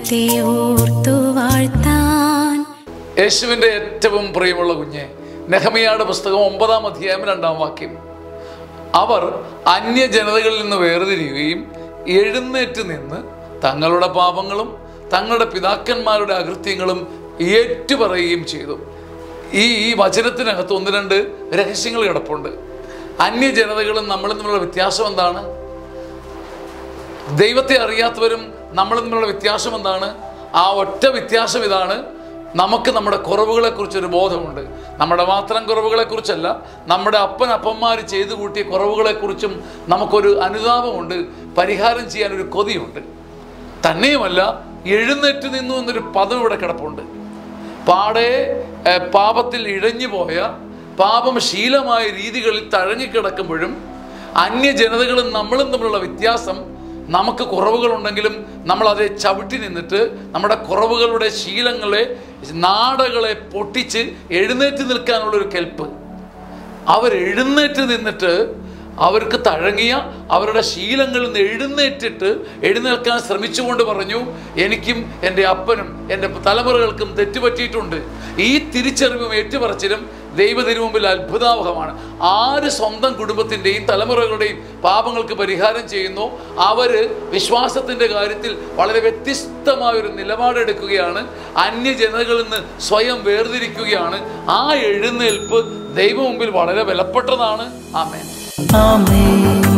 ദൈവത്തെ ഓർത്തു വാഴ്ത്താൻ യേശുവിൻ്റെ ഏറ്റവും പ്രിയമുള്ള കുഞ്ഞെ നെഹമിയാട് പുസ്തകം ഒമ്പതാം അധ്യായം രണ്ടാം വാക്യം അവർ അന്യജനതകളിൽ നിന്ന് വേർതിരിയുകയും എഴുന്നേറ്റ് നിന്ന് തങ്ങളുടെ പാപങ്ങളും തങ്ങളുടെ പിതാക്കന്മാരുടെ അകൃത്യങ്ങളും ഏറ്റുപറയുകയും ചെയ്തു ഈ ഈ വചനത്തിനകത്ത് ഒന്ന് രണ്ട് രഹസ്യങ്ങൾ കിടപ്പുണ്ട് അന്യജനതകളും നമ്മളും തമ്മിലുള്ള വ്യത്യാസം എന്താണ് ദൈവത്തെ അറിയാത്തവരും നമ്മളും തമ്മിലുള്ള വ്യത്യാസം എന്താണ് ആ ഒറ്റ വ്യത്യാസം ഇതാണ് നമുക്ക് നമ്മുടെ കുറവുകളെക്കുറിച്ചൊരു ബോധമുണ്ട് നമ്മുടെ മാത്രം കുറവുകളെക്കുറിച്ചല്ല നമ്മുടെ അപ്പൻ അപ്പന്മാർ ചെയ്തു കൂട്ടിയ കുറവുകളെക്കുറിച്ചും നമുക്കൊരു അനുതാപമുണ്ട് പരിഹാരം ചെയ്യാൻ ഒരു കൊതിയുണ്ട് തന്നെയുമല്ല എഴുന്നേറ്റ് നിന്നു എന്നൊരു പദം ഇവിടെ കിടപ്പുണ്ട് പാടെ ഏർ, പാപത്തിൽ ഇഴഞ്ഞു പോയ പാപം ശീലമായ രീതികളിൽ തഴങ്ങിക്കിടക്കുമ്പോഴും അന്യജനതകളും നമ്മളും തമ്മിലുള്ള വ്യത്യാസം നമുക്ക് കുറവുകളുണ്ടെങ്കിലും നമ്മൾ അതേ ചവിട്ടി നിന്നിട്ട് നമ്മുടെ കുറവുകളുടെ ശീലങ്ങളെ നാടകളെ പൊട്ടിച്ച് എഴുന്നേറ്റ് നിൽക്കാനുള്ളൊരു കെൽപ്പ് അവർ എഴുന്നേറ്റ് നിന്നിട്ട് അവർക്ക് തഴങ്ങിയ അവരുടെ ശീലങ്ങളിൽ നിന്ന് എഴുന്നേറ്റിട്ട് എഴുന്നേൽക്കാൻ ശ്രമിച്ചുകൊണ്ട് പറഞ്ഞു എനിക്കും എൻ്റെ അപ്പനും എൻ്റെ തലമുറകൾക്കും തെറ്റുപറ്റിയിട്ടുണ്ട് ഈ തിരിച്ചറിവും ഏറ്റുപറച്ചിലും ദൈവത്തിനു മുമ്പിൽ അത്ഭുതാവഹമാണ് ആര് സ്വന്തം കുടുംബത്തിൻ്റെയും തലമുറകളുടെയും പാപങ്ങൾക്ക് പരിഹാരം ചെയ്യുന്നു അവർ വിശ്വാസത്തിൻ്റെ കാര്യത്തിൽ വളരെ വ്യത്യസ്തമായ ഒരു നിലപാടെടുക്കുകയാണ് അന്യജനതകളിൽ നിന്ന് സ്വയം വേർതിരിക്കുകയാണ് ആ എഴുന്നേൽപ്പ് ദൈവം മുമ്പിൽ വളരെ വിലപ്പെട്ടതാണ് ആമേൻ ആമേൻ